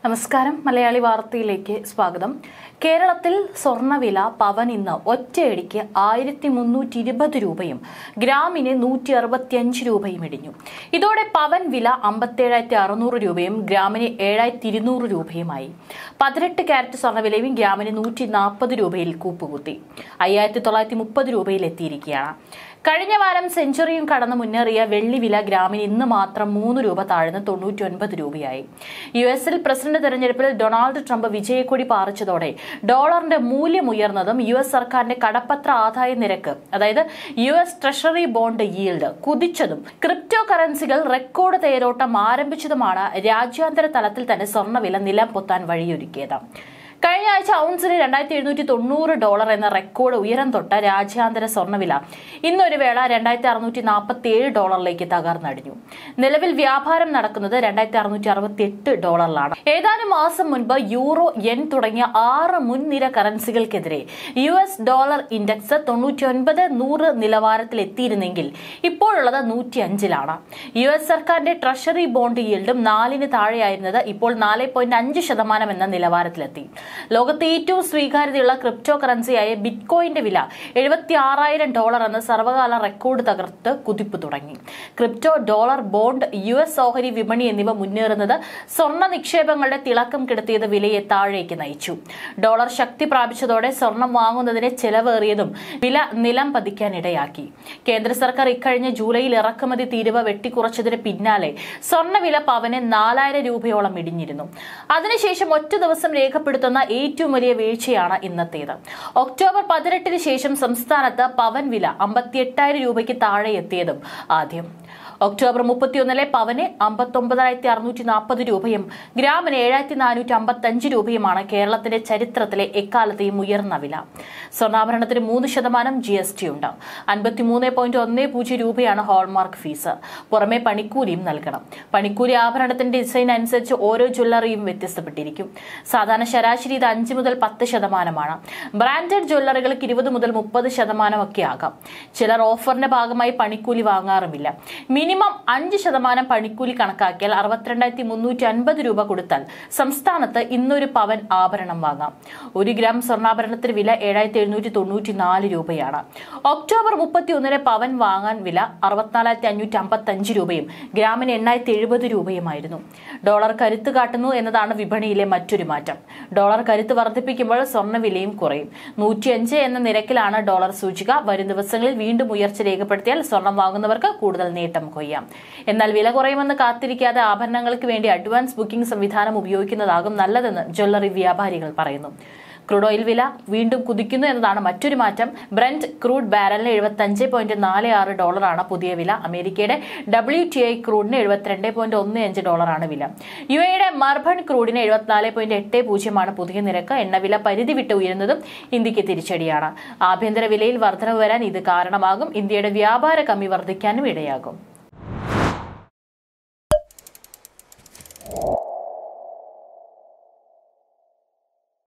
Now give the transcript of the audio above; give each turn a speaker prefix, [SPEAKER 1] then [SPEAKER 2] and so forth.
[SPEAKER 1] നമസ്കാരം മലയാളി വാർത്തയിലേക്ക് സ്വാഗതം കേരളത്തിൽ സ്വർണ്ണവില പവൻ ഇന്ന് ഒറ്റയടിക്ക് ആയിരത്തി മുന്നൂറ്റി ഇരുപത് രൂപയും ഗ്രാമിന് നൂറ്റി അറുപത്തിയഞ്ച് രൂപയും ഇടിഞ്ഞു ഇതോടെ പവൻ വില അമ്പത്തേഴായിരത്തി അറുന്നൂറ് രൂപയും ഗ്രാമിന് ഏഴായിരത്തി ഇരുന്നൂറ് രൂപയുമായി പതിനെട്ട് ക്യാരറ്റ് സ്വർണ്ണവിലയും ഗ്രാമിന് നൂറ്റി നാൽപ്പത് രൂപയിൽ കൂപ്പുകുത്തി അയ്യായിരത്തി തൊള്ളായിരത്തി മുപ്പത് രൂപയിൽ എത്തിയിരിക്കുകയാണ് കഴിഞ്ഞ വാരം സെഞ്ചുറിയും കടന്ന് മുന്നേറിയ വെള്ളി വില ഗ്രാമിന് ഇന്ന് മാത്രം മൂന്ന് രൂപ താഴ്ന്ന് തൊണ്ണൂറ്റി ഒൻപത് രൂപയായി യു എസിൽ പ്രസിഡന്റ് തെരഞ്ഞെടുപ്പിൽ ഡൊണാൾഡ് ട്രംപ് വിജയക്കൊടി പാറിച്ചതോടെ ഡോളറിന്റെ മൂല്യം ഉയർന്നതും യു എസ് സർക്കാരിന്റെ കടപ്പത്ര ആദായ നിരക്ക് അതായത് U S treasury bond yield കുതിച്ചതും ക്രിപ്റ്റോ കറൻസികൾ റെക്കോർഡ് തേരോട്ടം ആരംഭിച്ചതുമാണ് രാജ്യാന്തര തലത്തിൽ തന്നെ സ്വർണ്ണവില നിലം പൊത്താൻ വഴിയൊരുക്കിയത് കഴിഞ്ഞ ആഴ്ച ഔൺസിന് രണ്ടായിരത്തി എഴുന്നൂറ്റി തൊണ്ണൂറ് ഡോളർ എന്ന റെക്കോർഡ് ഉയരം തൊട്ട രാജ്യാന്തര സ്വർണ്ണവില ഇന്നൊരു വേള രണ്ടായിരത്തി അറുന്നൂറ്റി നാൽപ്പത്തി ഏഴ് ഡോളറിലേക്ക് തകർന്നടിഞ്ഞു നിലവിൽ വ്യാപാരം നടക്കുന്നത് രണ്ടായിരത്തി അറുന്നൂറ്റി അറുപത്തി എട്ട് ഡോളറിലാണ് ഏതാനും മാസം മുൻപ് യൂറോ യെൻ തുടങ്ങിയ ആറ് മുൻനിര കറൻസികൾക്കെതിരെ യു എസ് ഡോളർ ഇൻഡെക്സ് തൊണ്ണൂറ്റി ഒൻപത് നൂറ് നിലവാരത്തിൽ എത്തിയിരുന്നെങ്കിൽ ഇപ്പോഴുള്ളത് നൂറ്റി അഞ്ചിലാണ് യു എസ് സർക്കാരിന്റെ ട്രഷറി ബോണ്ട് yield നാലിന് താഴെയായിരുന്നത് ഇപ്പോൾ നാല് പോയിന്റ് അഞ്ച് ശതമാനം എന്ന നിലവാരത്തിലെത്തി ലോകത്തെ ഏറ്റവും സ്വീകാര്യതയുള്ള ക്രിപ്റ്റോ കറൻസിയായ ബിറ്റ്കോയിന്റെ വില എഴുപത്തി ആറായിരം ഡോളർ എന്ന സർവകാല റെക്കോർഡ് തകർത്ത് കുതിപ്പ് തുടങ്ങി crypto dollar bond U S ഓഹരി വിപണി എന്നിവ മുന്നേറുന്നത് സ്വർണ്ണ നിക്ഷേപങ്ങളുടെ തിളക്കം കെടുത്തിയത് വിലയെ താഴേക്ക് നയിച്ചു ഡോളർ ശക്തി പ്രാപിച്ചതോടെ സ്വർണം വാങ്ങുന്നതിന് ചെലവേറിയതും വില നിലം പതിക്കാൻ ഇടയാക്കി കേന്ദ്ര സർക്കാർ ഇക്കഴിഞ്ഞ ജൂലൈയിൽ ഇറക്കുമതി തീരുവ വെട്ടിക്കുറച്ചതിന് പിന്നാലെ സ്വർണ്ണവില പവന് നാലായിരം രൂപയോളം ഇടിഞ്ഞിരുന്നു അതിനുശേഷം ഒറ്റ ദിവസം രേഖപ്പെടുത്തുന്ന ഏറ്റവും വലിയ വീഴ്ചയാണ് ഇന്നത്തേത് ഒക്ടോബർ പതിനെട്ടിന് ശേഷം സംസ്ഥാനത്ത് പവൻ വില അമ്പത്തി എട്ടായിരം രൂപയ്ക്ക് താഴെ എത്തിയതും ആദ്യം ഒക്ടോബർ മുപ്പത്തിയൊന്നിലെ പവന് അമ്പത്തൊമ്പതായിരത്തി അറുന്നൂറ്റി നാൽപ്പത് രൂപയും ഗ്രാമിന് ഏഴായിരത്തി നാനൂറ്റി അമ്പത്തഞ്ച് രൂപയുമാണ് കേരളത്തിന്റെ ചരിത്രത്തിലെ എക്കാലത്തെയും ഉയർന്ന വില സ്വർണ്ണാഭരണത്തിന് മൂന്ന് ശതമാനം ജി എസ് ടി ഉണ്ട് അൻപത്തിമൂന്ന് പോയിന്റ് ഒന്ന് പൂജ്യം രൂപയാണ് ഹോൾമാർക്ക് ഫീസ് പുറമെ പണിക്കൂലിയും നൽകണം പണിക്കൂലി ആഭരണത്തിന്റെ ഡിസൈൻ അനുസരിച്ച് ഓരോ ജ്വല്ലറിയും വ്യത്യസ്തപ്പെട്ടിരിക്കും സാധാരണ ശരാശരി ഇത് അഞ്ച് മുതൽ പത്ത് ശതമാനമാണ് ബ്രാൻഡഡ് ജ്വല്ലറികൾക്ക് ഇരുപത് മുതൽ മുപ്പത് ശതമാനം ഒക്കെ ആകാം ചിലർ ഓഫറിന്റെ ഭാഗമായി പണിക്കൂലി വാങ്ങാറുമില്ല മിനിമം അഞ്ച് ശതമാനം പണിക്കൂലി കണക്കാക്കിയാൽ അറുപത്തിരണ്ടായിരത്തി മുന്നൂറ്റി അൻപത് രൂപ കൊടുത്താൽ സംസ്ഥാനത്ത് ഇന്നൊരു പവൻ ആഭരണം വാങ്ങാം ഒരു ഗ്രാം സ്വർണ്ണാഭരണത്തിന് വില ഏഴായിരത്തി എഴുന്നൂറ്റി തൊണ്ണൂറ്റി നാല് രൂപയാണ് ഒക്ടോബർ മുപ്പത്തി ഒന്നിന് പവൻ വാങ്ങാൻ വില അറുപത്തിനാലായിരത്തി അഞ്ഞൂറ്റി അമ്പത്തി അഞ്ച് രൂപയും ഗ്രാമിന് എണ്ണായിരത്തി എഴുപത് രൂപയുമായിരുന്നു ഡോളർ കരുത്ത് കാട്ടുന്നു എന്നതാണ് വിപണിയിലെ മറ്റൊരു മാറ്റം ഡോളർ കരുത്ത് വർദ്ധിപ്പിക്കുമ്പോൾ സ്വർണ്ണവിലയും കുറയും നൂറ്റിയഞ്ച് എന്ന നിരക്കിലാണ് ഡോളർ സൂചിക വരും ദിവസങ്ങളിൽ വീണ്ടും ഉയർച്ച രേഖപ്പെടുത്തിയാൽ സ്വർണം വാങ്ങുന്നവർക്ക് കൂടുതൽ നേട്ടം കൊയ്യാം എന്നാൽ വില കുറയുമെന്ന് കാത്തിരിക്കാതെ ആഭരണങ്ങൾക്ക് വേണ്ടി അഡ്വാൻസ് ബുക്കിംഗ് സംവിധാനം ഉപയോഗിക്കുന്നതാകും നല്ലതെന്ന് ജ്വല്ലറി വ്യാപാരികൾ പറയുന്നു ക്രൂഡ് ഓയിൽ വില വീണ്ടും കുതിക്കുന്നു എന്നതാണ് മറ്റൊരു മാറ്റം ബ്രന്റ് ക്രൂഡ് ബാരലിന് എഴുപത്തി അഞ്ച് പോയിന്റ് നാല് ആറ് ഡോളറാണ് പുതിയ വില അമേരിക്കയുടെ ഡബ്ല്യു ടി ഐ ക്രൂഡിന് എഴുപത്തിരണ്ട് പോയിന്റ് ഒന്ന് അഞ്ച് ഡോളറാണ് വില യു എയുടെ മർബൺ ക്രൂഡിന് എഴുപത്തിനാല് പോയിന്റ് എട്ട് പൂജ്യമാണ് പുതിയ നിരക്ക് എണ്ണവില പരിധി വിട്ട് ഉയരുന്നതും ഇന്ത്യക്ക് തിരിച്ചടിയാണ് ആഭ്യന്തര വിലയിൽ വർധനവ് വരാൻ ഇത് കാരണമാകും ഇന്ത്യയുടെ വ്യാപാര കമ്മി വർദ്ധിക്കാനും ഇടയാകും